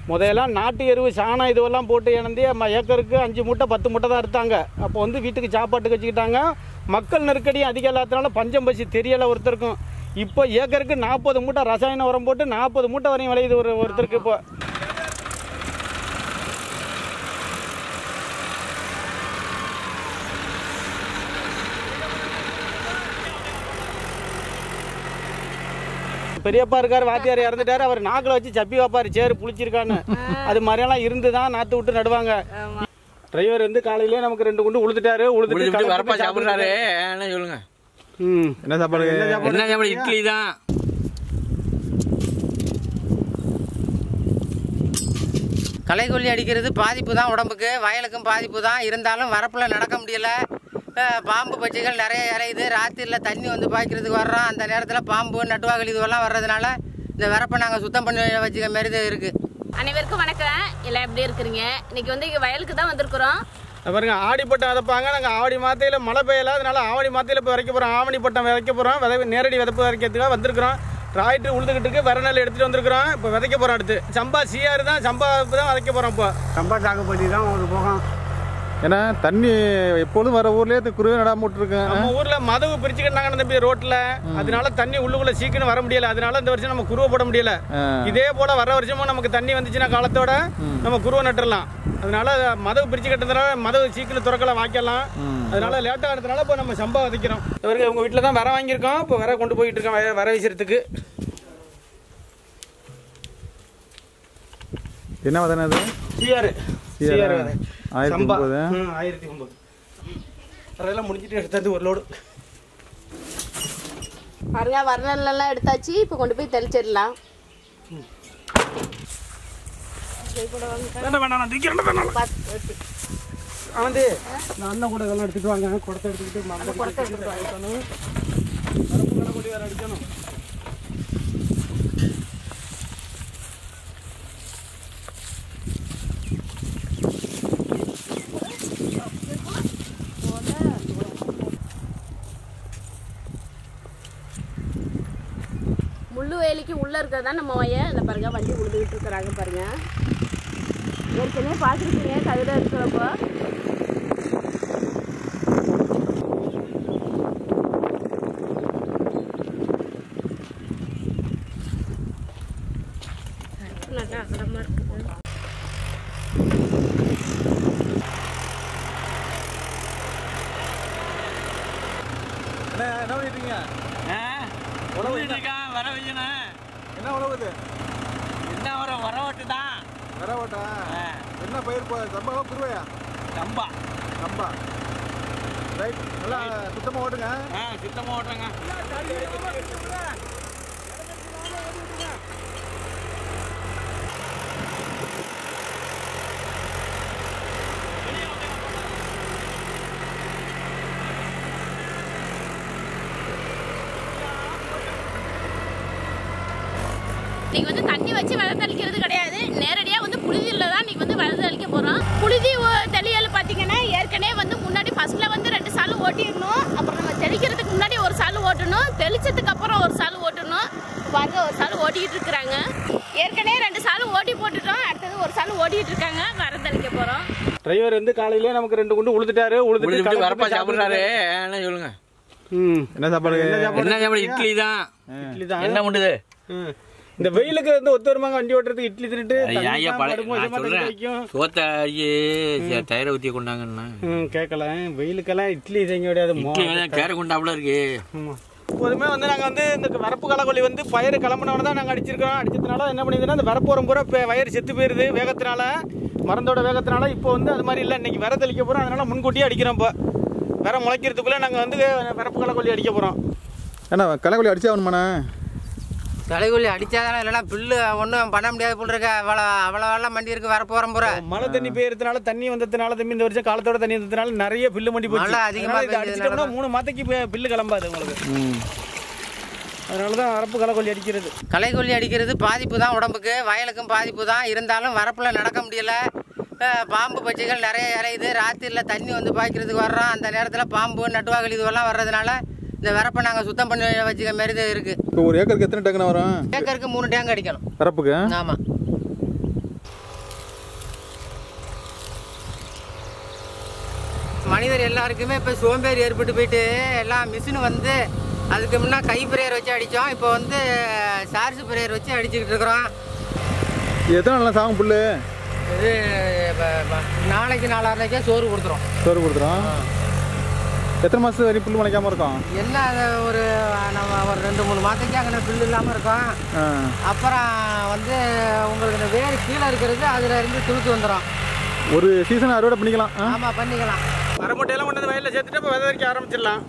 முதல்லாம் நாட்டு எருவு சாணம் இதுவெல்லாம் போட்டு இணந்து நம்ம ஏக்கருக்கு அஞ்சு மூட்டை பத்து மூட்டை தான் எடுத்தாங்க அப்போ வந்து வீட்டுக்கு சாப்பாட்டுக்கு வச்சுக்கிட்டாங்க மக்கள் நெருக்கடி அதிகம் இல்லாதனால பஞ்சம் பசி தெரியலை ஒருத்தருக்கும் இப்போ ஏக்கருக்கு நாற்பது மூட்டை ரசாயன உரம் போட்டு நாற்பது மூட்டை வரையும் விளையுது ஒரு ஒருத்தருக்கு இப்போ பெரியப்பா இருக்காரு வாத்தியார் இறந்துட்டாரு அவர் நாக்கில் வச்சு சப்பி வைப்பாரு சேரு புளிச்சிருக்கான்னு அது மாதிரியெல்லாம் இருந்து தான் நாற்று விட்டு நடுவாங்க டிரைவர் வந்து காலையிலே நமக்கு ரெண்டு குண்டு உளுத்துட்டாரு உளுத்துட்டு முடிச்சுட்டு வரப்பா கலந்துட்டு சாப்பிடுறாரு என்ன சொல்லுங்க ம் என்ன சாப்பாடு என்ன சாப்பாடு? என்ன சாப்பாடு இட்லி தான் களைக்கொல்லி அடிக்கிறது பாதிப்பு தான் உடம்புக்கு வயலுக்கும் பாதிப்பு தான் இருந்தாலும் வரப்பில் நடக்க முடியல அஹ் பாம்பு பட்சிகள் நிறைய இறையுது ராத்திரியில் தண்ணி வந்து பாய்க்கிறதுக்கு வர்றோம் அந்த நேரத்தில் பாம்பு நட்டுவாகல் இதுவெல்லாம் வர்றதுனால இந்த வரப்பை நாங்கள் சுத்தம் பண்ணி வச்சுக்க மாரி தான் இருக்குது அனைவருக்கும் வணக்கம் எல்லாம் எப்படி இருக்கிறீங்க இன்னைக்கு வந்து இங்க வயலுக்கு தான் வந்திருக்கிறோம் இத பாருங்க ஆடிப்பட்டம் விதைப்பாங்க நாங்கள் ஆவணி மாத்தையில் மழை பெய்யல அதனால ஆவணி மாத்தையில் இப்போ விதைக்க போகிறோம் ஆவணி பட்டம் விதைக்க போகிறோம் விதை நேரடி விதைப்பு விதைக்கிறதுக்காக வந்திருக்கிறோம் டிராக்டர் உழுதுகிட்டு இருக்கு வர நெல் எடுத்துகிட்டு வந்திருக்கிறோம் இப்போ விதைக்க போகிறோம் அடுத்து சம்பா சிஆர் தான் சம்பா தான் விதைக்க போகிறோம் இப்போ சம்பா சாகுபடி தான் ஒரு போகம் ஏன்னா தண்ணி எப்பொழுதும் வர ஊர்லயே இந்த குருவே நடாம விட்டுருக்கேன் நம்ம ஊர்ல மதவு பிரிச்சுக்கிட்டாங்க தம்பி ரோட்ல அதனால தண்ணி உள்ளுக்குள்ள சீக்கிரம் வர முடியல அதனால இந்த வருஷம் நம்ம குருவை போட முடியல இதே போல வர வருஷமும் நமக்கு தண்ணி வந்துச்சுன்னா காலத்தோட நம்ம குருவை நட்டுறலாம் அதனால மதவு பிரிச்சு கட்டுறதுனால மதவு சீக்கிரம் துறக்கலாம் வாய்க்கலாம் அதனால லேட்டா ஆனதுனால இப்போ நம்ம சம்பா விதைக்கிறோம் இவருக்கு உங்க வீட்டில் தான் வர வாங்கியிருக்கோம் இப்போ வர கொண்டு போயிட்டு இருக்கோம் வர- வர வீசுறதுக்கு என்ன வதன அது சிஆர் CR சிஆர் ஆயிரத்தி சம்பா ஒன்பது. ம், ஆயிரத்தி ஒன்பது அதெல்லாம் முடிஞ்சிட்டு எடுத்தது ஒரு லோடு பாருங்க வரணெல்லாம் எடுத்தாச்சு இப்போ கொண்டு போய் தெளிச்சிடலாம் வேண்டாம் வேண்டாம் நான் தூக்கிறேன் வேணாம் வந்து நான் அண்ணன் கூட இதெல்லாம் எடுத்துட்டு வாங்க குடத்தை எடுத்துக்கிட்டு மறந்து குடத்தை எடுத்துட்டு வாங்கிக்கணும் வரப்பு கடை கொடி வேற அடிக்கணும் முள்ளு வேலிக்கு உள்ள இருக்கிறது தான் நம்ம வயல் இந்த பாருங்க வண்டி உழுதுகிட்டு இருக்கிறாங்க பாருங்க ஏற்கனவே பார்த்துருக்கீங்க கதிர இருக்கிறப்போ நல்லா அகலமா இருக்குது என்ன என்ன பண்ணிட்டீங்க வர வைக்கணும் என்ன உழவுது என்ன வர வரவட்டு தான் வர ஓட்டா என்ன பயிர் போ சம்பாவா குருவையா சம்பா சம்பா ரைட் நல்லா சுத்தமாக ஓட்டுங்க ஆ சுத்தமாக ஓட்டுறேங்க இன்னைக்கு வந்து தண்ணி வச்சு விதை தெளிக்கிறது கிடையாது நேரடியாக வந்து புழுதியில் தான் இன்னைக்கு வந்து விதை தெளிக்க போகிறோம் புழுதி ஒ- தெளியல் பார்த்தீங்கன்னா ஏற்கனவே வந்து முன்னாடி ஃபர்ஸ்ட்ல வந்து ரெண்டு சால் ஓட்டிடணும் அப்புறம் நம்ம தெளிக்கிறதுக்கு முன்னாடி ஒரு சால் ஓட்டணும் தெளிச்சதுக்கு அப்புறம் ஒரு சால் ஓட்டணும் பாருங்க ஒரு சால் ஓட்டிக்கிட்டு இருக்கிறாங்க ஏற்கனவே ரெண்டு சால் ஓட்டி போட்டுட்டோம் அடுத்தது ஒரு சால் ஓட்டிட்டு இருக்காங்க விதை தெளிக்க போகிறோம் டிரைவர் வந்து காலையிலே நமக்கு ரெண்டு குண்டு உழுதுட்டாரு உழுதுட்டு முடிச்சுட்டு வரப்பா கலந்துட்டு சாப்பிடுறாரு என்ன சொல்லுங்க ம் என்ன சாப்பாடு என்ன சாப்பாடு? என்ன சாப்பாடு இட்லி தான் இட்லி தான் என்ன பண்ணுது ம். இந்த வெயிலுக்கு வந்து ஒத்து வருமாங்க வண்டி ஓட்டுறதுக்கு இட்லி தின்னுட்டு அது தண்ணி ஏன் தான் பழைய கடுப்பு நான் வசமா தண்ணி சொல்றேன் வைக்கும். சோத்த ஐயே தயிரை ஊற்றி கொண்டாங்கண்ணா ம் கேட்கல வெயிலுக்கெல்லாம் இட்லி செய்ய முடியாது மோ- இட்லி வேணா கேர கொண்டாப்புல இருக்கு ஆமா. எப்போதுமே வந்து நாங்கள் வந்து இந்த வரப்பு களைக்கொல்லி வந்து பயிர் கிளம்பினவன தான் நாங்கள் அடிச்சிருக்கோம் அடிச்சதுனால என்ன பண்ணிதுன்னா இந்த வரப்பு உரம் பூரா இப்போ வயர் செத்து போயிருது வேகத்தினால மருந்தோட வேகத்தினால இப்போ வந்து அது மாதிரி இல்லை இன்னைக்கு விர தெளிக்க போகிறோம் அதனால முன்கூட்டியே அடிக்கிறோம் இப்போ விர முளைக்கிறதுக்குள்ளே நாங்கள் வந்து வரப்பு களைக்கொல்லி அடிக்க போகிறோம் என்ன களைக்கொல்லி அடிச்சே ஆகணுமாண்ணே தலைகொல்லி அடித்தாதானே இல்லைன்னா பில்லு ஒன்றும் பண்ண முடியாது போல் இருக்க அவ்வளோ அவ்வளோ வெள்ளம் மண்டி இருக்கு வர போகிறோம் பூரா மழை தண்ணி பெய்யறதுனால தண்ணி வந்ததுனால தம்பி இந்த வருஷம் காலத்தோட தண்ணி வந்ததுனால நிறைய பில்லு மண்டி போச்சு மழை அதிகமா அதனால இதை பெஞ்சதுனால அடிச்சிட்டோம்னா மூணு மாதத்துக்கு பி- பில்லு கிளம்பாது உங்களுக்கு ம் அதனால தான் வரப்பு களைக்கொல்லி அடிக்கிறது களைக்கொல்லி அடிக்கிறது பாதிப்பு தான் உடம்புக்கு வயலுக்கும் பாதிப்பு தான் இருந்தாலும் வரப்பில் நடக்க முடியல அஹ் பாம்பு பட்சிகள் நிறைய இறையுது ராத்திரியில் தண்ணி வந்து பாய்க்கிறதுக்கு வர்றோம் அந்த நேரத்தில் பாம்பு நட்டுவாகல் இதுவெல்லாம் வர்றதுனால இந்த வரப்பை நாங்கள் சுத்தம் பண்ணி வச்சுக்க மாரி தான் இருக்குது இப்போ ஒரு ஏக்கருக்கு எத்தனை டக்குன்னு வரும் ஏக்கருக்கு மூணு டேங்க் அடிக்கணும் வரப்புக்கு ஆமாம் மனிதர் எல்லாருக்குமே இப்போ சோம்பேறி ஏற்பட்டு போயிட்டு எல்லாம் மிஷின் வந்து அதுக்கு முன்னே கை பிரேயர் வச்சு அடித்தோம் இப்போ வந்து சார்ஜ் பிரேயர் வச்சு அடிச்சுக்கிட்டு இருக்கிறோம் எத்தனை நாள் சாகும் புல்லு இது ப- ப- நாளைக்கு நாளான்னைக்கே சோறு கொடுத்துரும் சோறு கொடுத்துரும் எத்தனை மாதம் வரையும் புல் முளைக்காம இருக்கும் என்ன அது ஒரு நம்ம ஒரு ரெண்டு மூணு மாதத்துக்கு அங்கே புல் இல்லாமல் இருக்கும் ஆ அப்புறம் வந்து உங்களுக்கு இந்த வேர் கீழே இருக்கிறது அதில் இருந்து துளுத்து வந்துடும் ஒரு சீசன் அறுவடை பண்ணிக்கலாம் ஆ ஆமாம் பண்ணிக்கலாம் மரமட்டையெல்லாம் கொண்டு வந்து வயலில் சேர்த்துட்டு இப்போ விதை வைக்க ஆரம்பிச்சிடலாம்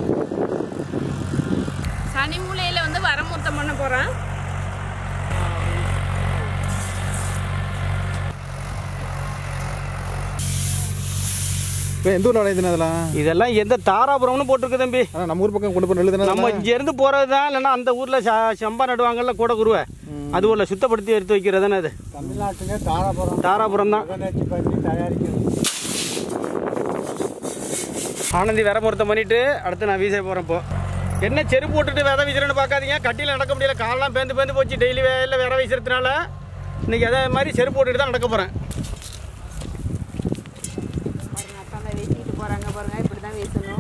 சனி மூலையில வந்து வரமூர்த்தம் பண்ண போறேன் இப்போ எந்த ஊரில் விளையுதுண்ணா அதெல்லாம் இதெல்லாம் எந்த தாராபுரம்னு போட்டிருக்கு தம்பி ஆனால் நம்ம ஊர் பக்கம் கொண்டு போய் நெல்லு நம்ம இங்க இருந்து போறது தான் இல்லைன்னா அந்த ஊர்ல ச- சம்பா நடுவாங்கல்ல கூட குருவை அது ஊர்ல சுத்தப்படுத்தி எடுத்து வைக்கிறது தானே அது தமிழ்நாட்டுக்கு தாராபுரம் தாராபுரம் தான் பதினெட்டு பண்ணி தயாரிக்கிறது ஆனந்தி விர பொருத்தம் பண்ணிட்டு அடுத்து நான் வீச போறேன் இப்போ என்ன செருப்பு போட்டுட்டு விதை வீசுறேன்னு பார்க்காதீங்க கட்டியில் நடக்க முடியல காலெல்லாம் பேந்து பேந்து போச்சு டெய்லி வேலையில் விர வீசுறதுனால இன்னைக்கு அதே மாதிரி செருப்பு போட்டுட்டு தான் நடக்க போறேன் அத்தாங்க வீசிட்டு போறாங்க பாருங்க இப்படி தான் வீசணும்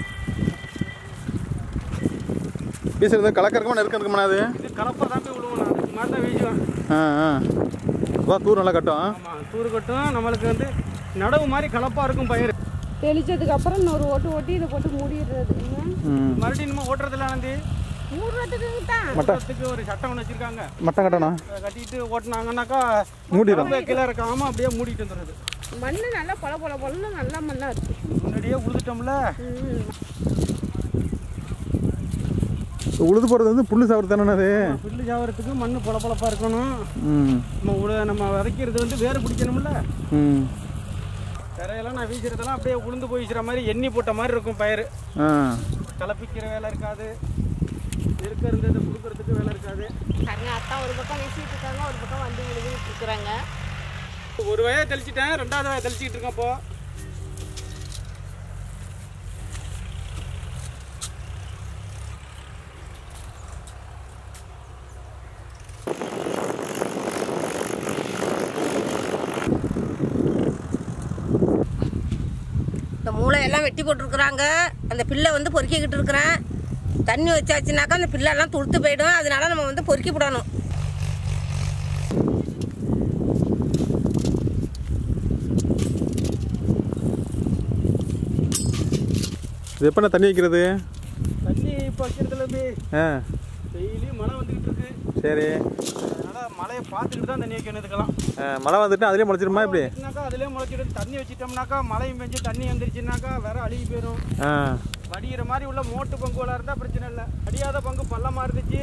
வீசுறது கலக்க இருக்குமா நெருக்கம் இருக்குமா அது இது கலப்பா தான் போய் விழுவும் நான் அதுக்கு மாதிரி தான் வீசுவேன் ஆ ஆ வா தூர் நல்லா கட்டும் ஆமா தூரு கட்டும் நம்மளுக்கு வந்து நடவு மாதிரி கலப்பா இருக்கும் பயிர் தெளிச்சதுக்கு அப்புறம் இன்னொரு ஓட்டு ஓட்டி இதை போட்டு மூடிடுறது ம் மறுபடியும் நம்ம ஓட்டுறதுல ஆனந்தி மூடுறதுக்கு தான் ஓட்டுறதுக்கு ஒரு சட்டம் ஒன்று வச்சிருக்காங்க மட்டம் கட்டணும் அதை கட்டிட்டு ஓட்டுனாங்கன்னாக்கா மூடிடும் ரொம்ப கீழே இருக்காம அப்படியே மூடிட்டு வந்துடுறது மண்ணு நல்லா பொல பொல பொலன்னு நல்லா மண்ணா இருக்கு முன்னாடியே உழுதுட்டோம்ல உழுது போகிறது வந்து புல்லு சாப்பிட்டு தானே அது புல்லு சாவறதுக்கு மண் பொல பொலப்பா இருக்கணும் ம் நம்ம உழ நம்ம விதைக்கிறது வந்து வேறு பிடிக்கணும்ல ம் தரையெல்லாம் நான் வீசுறதெல்லாம் அப்படியே உளுந்து போய் வீசுற மாதிரி எண்ணி போட்ட மாதிரி இருக்கும் பயிர் ஆ கலப்பிக்கிற வேலை இருக்காது இருக்க இருந்ததை கொடுக்கறதுக்கு வேலை இருக்காது பாருங்க அத்தா ஒரு பக்கம் வீசிட்டு இருக்காங்க ஒரு பக்கம் வந்து விழுந்துட்டு இருக்கிறாங்க ஒரு வய தெளிச்சிட்டேன் ரெண்டாவது வய தெளிச்சிட்டு இருக்கேன் இப்போ இந்த மூளையெல்லாம் வெட்டி போட்டிருக்கிறாங்க அந்த பில்லை வந்து பொறுக்கிக்கிட்டு இருக்கிறேன் தண்ணி வச்சாச்சுனாக்கா அந்த பில்லெல்லாம் துளுத்து போயிடும் அதனால நம்ம வந்து பொறுக்கி விடணும் இது எப்போ தண்ணி வைக்கிறது தண்ணி இப்போ வைக்கிறதுல இருந்து ஆ டெய்லி மழை வந்துக்கிட்டு இருக்கு சரி அதனால மழையை பார்த்துக்கிட்டு தான் தண்ணி வைக்கணும் இதுக்கெல்லாம் ஆ, மழை வந்துட்டு அதுலேயே முளைச்சிருமா இப்படி வச்சுனாக்கா அதுலேயே முளைச்சிடும் தண்ணி வச்சிட்டோம்னாக்கா மழையும் பெஞ்சு தண்ணி வந்துருச்சுனாக்கா வேற அழுகி போயிடும் ஆ வடிகிற மாதிரி உள்ள மோட்டு பங்குவலாக இருந்தால் பிரச்சனை இல்லை அடியாத பங்கு பள்ளமாக இருந்துச்சு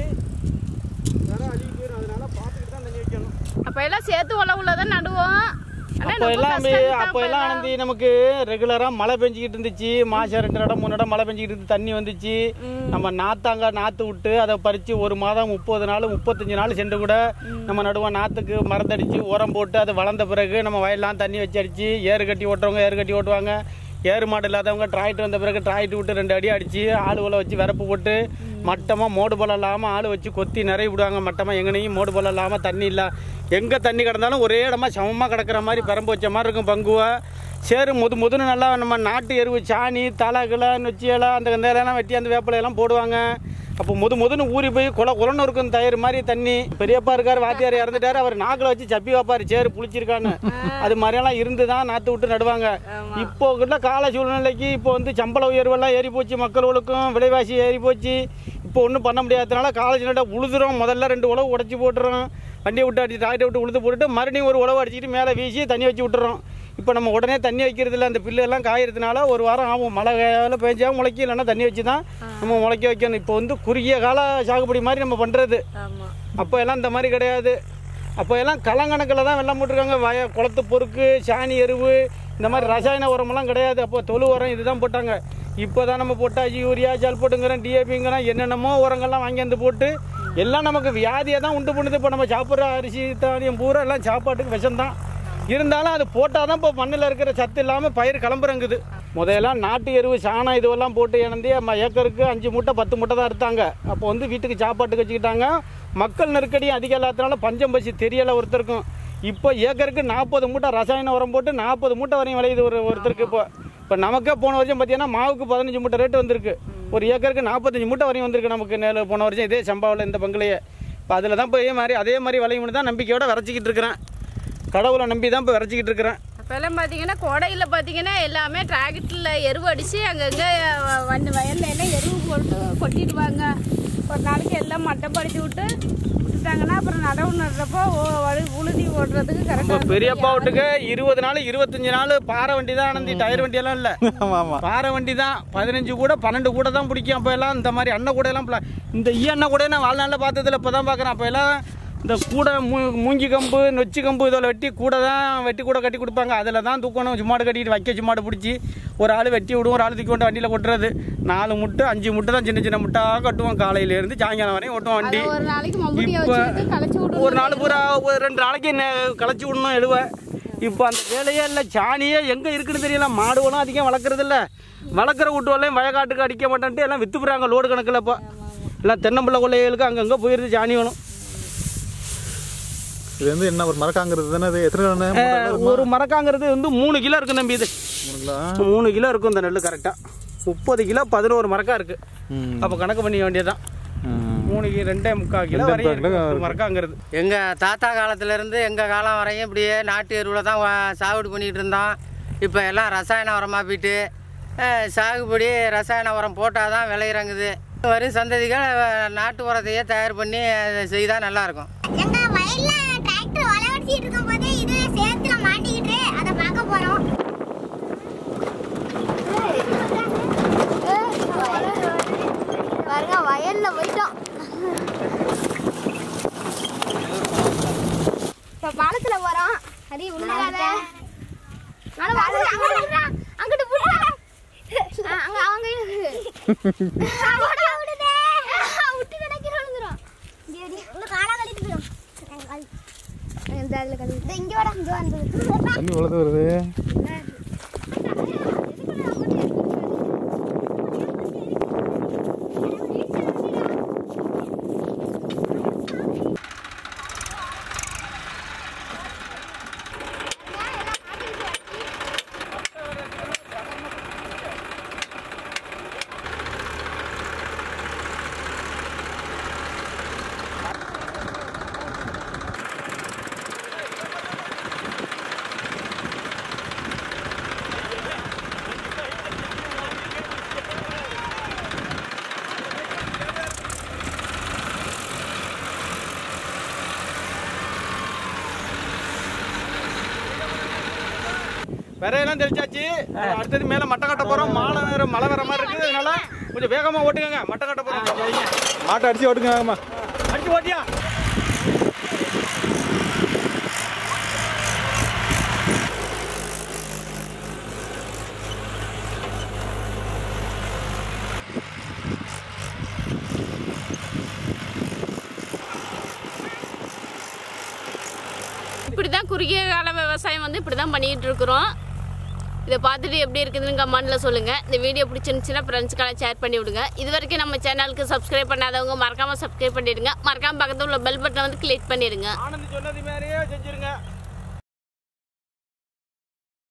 வேற அழுகி போயிடும் அதனால பார்த்துக்கிட்டு தான் தண்ணி வைக்கணும் அப்ப எல்லாம் சேர்த்து உள்ள உள்ளதான் நடுவோம் ஆனா அப்போ ரொம்ப எல்லாம் கஷ்டம் தான் அப்போ அப்ப எல்லாம் எல்லாம். ஆனந்தி நமக்கு ரெகுலரா மழை பெஞ்சிக்கிட்டு இருந்துச்சு மாசம் ரெண்டு இடம் மூணு இடம் மழை பெஞ்சிக்கிட்டு இருந்து தண்ணி வந்துச்சு நம்ம நாத்தாங்க நாத்து விட்டு அதை பறிச்சு ஒரு மாதம் முப்பது நாள் முப்பத்தஞ்சு நாள் சென்று கூட நம்ம நடுவோம் நாத்துக்கு மருந்தடிச்சு உரம் போட்டு அது வளர்ந்த பிறகு நம்ம வயல்லாம் தண்ணி வச்சு அடிச்சு ஏறு கட்டி ஓட்டுறவங்க ஏறு கட்டி ஓட்டுவாங்க ஏறு மாடு இல்லாதவங்க டிராக்டர் வந்த பிறகு டிராக்டர் விட்டு ரெண்டு அடி அடிச்சு ஆளுகளை வச்சு விரப்பு போட்டு மட்டமாக மோடு பலம் இல்லாமல் ஆள் வச்சு கொத்தி நிறைய விடுவாங்க மட்டமாக எங்கனையும் மோடு பலம் இல்லாமல் தண்ணி இல்லை எங்கே தண்ணி கிடந்தாலும் ஒரே இடமா சமமாக கிடக்கிற மாதிரி பெரம்பு வச்ச மாதிரி இருக்கும் பங்குவை சேரு முது முதுன்னு நல்லா நம்ம நாட்டு எருவு சாணி தலை கிளை நொச்சி இலை அந்த இந்த இலையெல்லாம் வெட்டி அந்த வேப்பிலை எல்லாம் போடுவாங்க அப்போ முது முதுன்னு ஊறி போய் குல குலன்னு இருக்கும் தயிர் மாதிரி தண்ணி பெரியப்பா இருக்கார் வாத்தியார் இறந்துட்டாரு அவர் நாக்கில் வச்சு சப்பி வைப்பாரு சேரு புளிச்சிருக்கான்னு அது மாதிரியெல்லாம் இருந்து தான் நாற்று விட்டு நடுவாங்க இப்போ உள்ள கால சூழ்நிலைக்கு இப்போ வந்து சம்பள உயர்வெல்லாம் ஏறி போச்சு மக்களுக்கும் விலைவாசி ஏறி போச்சு இப்போ ஒன்றும் பண்ண முடியாததுனால காலேஜ் நட உழுதுறோம் முதல்ல ரெண்டு உழவு உடச்சி போட்டுறோம் வண்டியை விட்டு அடிச்சு டிராக்டர் விட்டு உழுது போட்டுட்டு மறுபடியும் ஒரு உழவு அடிச்சுட்டு மேலே வீசி தண்ணி வச்சு விட்டுறோம் இப்போ நம்ம உடனே தண்ணி வைக்கிறது இல்லை அந்த பில்லு எல்லாம் காயறதுனால ஒரு வாரம் ஆகும் மழை காலம் பெஞ்சா முளைக்கும் இல்லைன்னா தண்ணி வச்சு தான் நம்ம முளைக்க வைக்கணும் இப்போ வந்து குறுகிய கால சாகுபடி மாதிரி நம்ம பண்ணுறது அப்போ எல்லாம் இந்த மாதிரி கிடையாது அப்போ எல்லாம் கலங்கணக்கில் தான் வெள்ளம் போட்டிருக்காங்க வய குளத்து பொறுக்கு சாணி எருவு இந்த மாதிரி ரசாயன உரமெல்லாம் கிடையாது அப்போ தொழு உரம் இதுதான் போட்டாங்க இப்போ தான் நம்ம பொட்டாசி யூரியா சல்போட்டுங்கிறோம் டிஏபிங்கிறோம் என்னென்னமோ உரங்கள்லாம் வாங்கி வந்து போட்டு எல்லாம் நமக்கு வியாதியை தான் உண்டு பண்ணுது இப்போ நம்ம சாப்பிட்ற அரிசி தானியம் பூரா எல்லாம் சாப்பாட்டுக்கு விஷம்தான் இருந்தாலும் அது போட்டால் தான் இப்போ மண்ணில் இருக்கிற சத்து இல்லாமல் பயிர் கிளம்புறங்குது முதல்லாம் நாட்டு எருவு சாணம் இதுவெல்லாம் போட்டு இணந்தி நம்ம ஏக்கருக்கு அஞ்சு மூட்டை பத்து மூட்டை தான் எடுத்தாங்க அப்போ வந்து வீட்டுக்கு சாப்பாட்டுக்கு வச்சுக்கிட்டாங்க மக்கள் நெருக்கடியும் அதிகம் இல்லாததுனால பஞ்சம் பசி தெரியலை ஒருத்தருக்கும் இப்போ ஏக்கருக்கு நாற்பது மூட்டை ரசாயன உரம் போட்டு நாற்பது மூட்டை வரையும் விளையுது ஒரு ஒருத்தருக்கு இப்போ இப்போ நமக்கே போன வருஷம் பார்த்தீங்கன்னா மாவுக்கு பதினஞ்சு மூட்டை ரேட்டு வந்திருக்கு ஒரு ஏக்கருக்கு நாற்பத்தஞ்சு மூட்டை வரையும் வந்திருக்கு நமக்கு நெல் போன வருஷம் இதே சம்பாவில் இந்த பங்குலையே இப்போ அதில் தான் போய் மாதிரி அதே மாதிரி விளையும்னு தான் நம்பிக்கையோட விரைச்சிக்கிட்டு இருக்கிறேன் கடவுளை நம்பி தான் இப்போ விரைச்சிக்கிட்டு இருக்கிறேன் அப்போல்லாம் பார்த்தீங்கன்னா கோடையில் பார்த்தீங்கன்னா எல்லாமே டிராக்டரில் எருவு அடித்து அங்கங்கே வந்து வயல்ல எல்லாம் எருவு போட்டு கொட்டிடுவாங்க ஒரு நாளைக்கு எல்லாம் மட்டைப்படுத்தி விட்டு விட்டுட்டாங்கன்னா அப்புறம் நடவு நடுறப்போ ஓ- வழு- உழுதி ஓட்டுறதுக்கு இப்போ கரெக்டாக பெரியப்பா வீட்டுக்கு இருபது நாள் இருபத்தஞ்சு நாள் பாறை வண்டி தான் ஆனந்தி டயர் வண்டியெல்லாம் இல்லை ஆமா ஆமா பாறை வண்டி தான் பதினஞ்சு கூட பன்னெண்டு கூட தான் பிடிக்கும் அப்போ எல்லாம் இந்த மாதிரி அண்ணன் கூட எல்லாம் pla- இந்த ஈ அண்ணன் கூட நான் வாழ்நாளில் பார்த்ததில்ல இப்போ தான் பார்க்குறேன் அப்போ எல்லாம் இந்த கூடை மூ மூங்கி கம்பு நொச்சி கம்பு இதில் வெட்டி கூட தான் வெட்டி கூட கட்டி கொடுப்பாங்க அதில் தான் தூக்கணும் சும்மாடு கட்டிட்டு வைக்க சும்மாடு பிடிச்சி ஒரு ஆள் வெட்டி விடுவோம் ஒரு ஆள் தூக்கி கொண்டு வண்டியில் கொட்டுறது நாலு முட்டை அஞ்சு முட்டை தான் சின்ன சின்ன முட்டாக கட்டுவோம் காலையிலேருந்து சாயங்காலம் வரையும் ஓட்டுவோம் வண்டி ஒரு நாளைக்கு மம்புட்டியை இப்போ வச்சுக்கிட்டு களைச்சி விடணும் ஒரு நாள் பூரா ஒரு ரெண்டு நாளைக்கு நெ- களைச்சி விடணும் எழுவ இப்போ அந்த வேலையே இல்லை சாணியே எங்கே இருக்குன்னு தெரியல மாடுகளும் அதிகம் வளர்க்குறது இல்லை வளர்க்குற வீட்டுவலையும் வயக்காட்டுக்கு அடிக்க மாட்டேன்ட்டு எல்லாம் விற்று போகிறாங்க லோடு கணக்கில் இப்போ எல்லாம் தென்னம்பிள்ளை கொள்ளைகளுக்கு அங்கங்கே போயிருது சாணி வேணும் இது வந்து என்ன ஒரு மரக்காங்கிறது தானே இது எத்தனை கிலோ மூணு கிலோ இருக்குமா? ஒரு மரக்காங்கிறது வந்து மூணு கிலோ இருக்கும் தம்பி இது மூணு கிலோ மூணு கிலோ இருக்கும் இந்த நெல் கரெக்டாக முப்பது கிலோ பதினோரு மரக்கா இருக்குது ம். அப்போ கணக்கு பண்ணி வேண்டியதுதான் ம். மூணு கி- ரெண்டே முக்கால் கிலோ ரெண்டே வரையும் முக்கால் கிலோ இருக்கு ஒரு மரக்காங்கிறது எங்கள் தாத்தா காலத்துலேருந்து எங்கள் காலம் வரையும் இப்படியே நாட்டு எருவில் தான் வா- சாகுபடி பண்ணிகிட்டு இருந்தோம் இப்போ எல்லாம் ரசாயன உரமாக போயிட்டு அஹ், சாகுபடி ரசாயன உரம் போட்டால் தான் விளையிறங்குது வரும் சந்ததிகள் அஹ், நாட்டு உரத்தையே தயார் பண்ணி செய்தால் நல்லாயிருக்கும் எங்க வயல்ல டிராக்டர் வளவடிச்சிட்டு இருக்கும் போதே இது சேத்துல மாட்டிக்கிட்டு அதை பார்க்க போறோம் பாருங்க வயல்ல போயிட்டோம் இப்ப பாலத்துல போறோம் அடி உள்ளாத அங்கிட்டு புடுடா. ஆ, அங்க அவங்க விடுதே விட்டு கிடக்கிற விழுந்துரும் உங்க காலா கழிட்டு போயிடும் இந்த அதுல கழுவு இங்க வாடா இங்க வந்து தண்ணி உழுது வருது விரையெல்லாம் தெளிச்சாச்சு அடுத்தது மேல மட்டை கட்ட போறோம் மாலை வேற மழை வர மாதிரி இருக்குது அதனால கொஞ்சம் வேகமா ஓட்டுங்க மட்டை கட்ட போறோம் மாட்டை அடிச்சு ஓட்டுங்க ஆமா அடிச்சு ஓட்டியா இப்படி தான் குறுகிய கால விவசாயம் வந்து இப்படி தான் பண்ணிக்கிட்டு இருக்கிறோம் இதை பார்த்துட்டு எப்படி இருக்குதுன்னு கமெண்ட்டில் சொல்லுங்கள் இந்த வீடியோ பிடிச்சிருந்துச்சுன்னா ஃப்ரெண்ட்ஸ்க்கெல்லாம் ஷேர் பண்ணி விடுங்க இது வரைக்கும் நம்ம சேனலுக்கு சப்ஸ்கிரைப் பண்ணாதவங்க மறக்காமல் சப்ஸ்கிரைப் பண்ணிடுங்க மறக்காமல் பக்கத்தில் உள்ள பெல் பட்டனை வந்து கிளிக் பண்ணிடுங்க ஆனந்த் சொன்னது மாதிரியே செஞ்சிருங்க